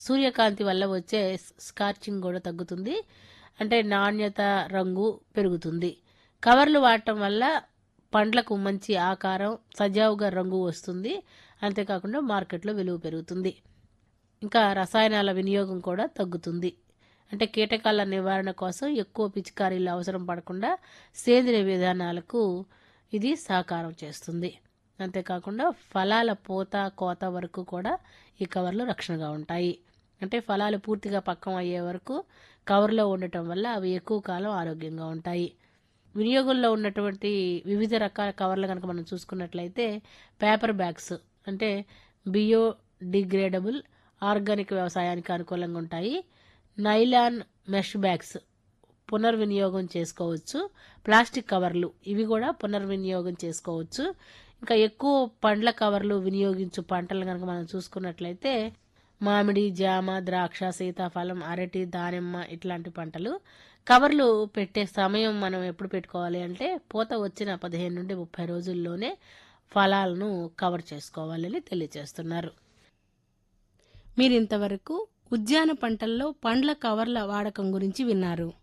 సూర్యకాంతి వల్ల వచ్చే స్- స్కార్చింగ్ కూడా తగ్గుతుంది అంటే నాణ్యత రంగు పెరుగుతుంది కవర్లు వాడటం వల్ల పండ్లకు మంచి ఆకారం సజావుగా రంగు వస్తుంది అంతేకాకుండా మార్కెట్లో విలువ పెరుగుతుంది ఇంకా రసాయనాల వినియోగం కూడా తగ్గుతుంది అంటే కీటకాల నివారణ కోసం ఎక్కువ పిచికారీలు అవసరం పడకుండా సేంద్రియ విధానాలకు ఇది సహకారం చేస్తుంది అంతేకాకుండా ఫలాల పూత కోత వరకు కూడా ఈ కవర్లు రక్షణగా ఉంటాయి అంటే ఫలాలు పూర్తిగా పక్కం అయ్యే వరకు కవర్లో ఉండటం వల్ల అవి ఎక్కువ కాలం ఆరోగ్యంగా ఉంటాయి వినియోగంలో ఉన్నటువంటి వివిధ రకాల కవర్లు కనుక మనం చూసుకున్నట్లయితే పేపర్ బ్యాగ్స్ అంటే బియో డిగ్రేడబుల్ ఆర్గానిక్ వ్యవసాయానికి అనుకూలంగా ఉంటాయి నైలాన్ మెష్ బ్యాగ్స్ పునర్వినియోగం చేసుకోవచ్చు ప్లాస్టిక్ కవర్లు ఇవి కూడా పునర్వినియోగం చేసుకోవచ్చు ఇంకా ఎక్కువ పండ్ల కవర్లు వినియోగించు పంటలు కనుక మనం చూసుకున్నట్లయితే మామిడి జామ ద్రాక్ష సీతాఫలం అరటి దానిమ్మ ఇట్లాంటి పంటలు కవర్లు పెట్టే సమయం మనం ఎప్పుడు పెట్టుకోవాలి అంటే పూత వచ్చిన పదిహేను నుండి ముప్పై రోజుల్లోనే ఫలాలను కవర్ చేసుకోవాలని తెలియజేస్తున్నారు మీరింతవరకు ఉద్యాన పంటల్లో పండ్ల కవర్ల వాడకం గురించి విన్నారు